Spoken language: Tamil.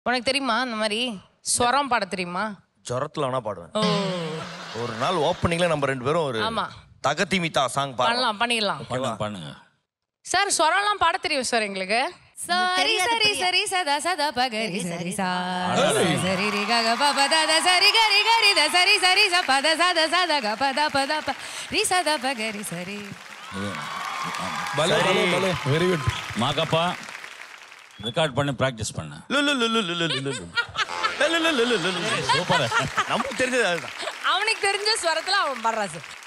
உனக்கு தெரியுமா இந்த மாதிரி ஸ்வரம் பாட தெரியுமா ஜுரத்துல வேணா பாடுவேன் ஓ ஒரு நாள் ஓப்பனிங்ல நம்ம ரெண்டு பேரும் ஒரு ஆமா. தகதிமிதா சாங் பாடலாம் பண்ணலாம் பண்ணிடலாம் பண்ணுங்க பண்ணுங்க சார் ஸ்வரம்லாம் பாட தெரியும் சார் எங்களுக்கு சரி சரி சரி சதா சதா பகரி சரி சா சரி ரி க க ப ப த த சரி கரி கரி த சரி சரி ச ப த ச த ச த க ப த ப த ப ரி சதா பகரி சரி பலே பலே பலே வெரி குட் மாக்கப்பா ரெக்கார்ட் பண்ணி ப்ராக்டிஸ் பண்ண லு, லு, லு, லு, லு, லு, லு, லு. லு, லு, லு, லு, லு, லு, லு. சூப்பர் நமக்கு தெரிஞ்சது அதுதான் அவனுக்கு தெரிஞ்ச ஸ்வரத்துல அவன் பாடுறான் சார்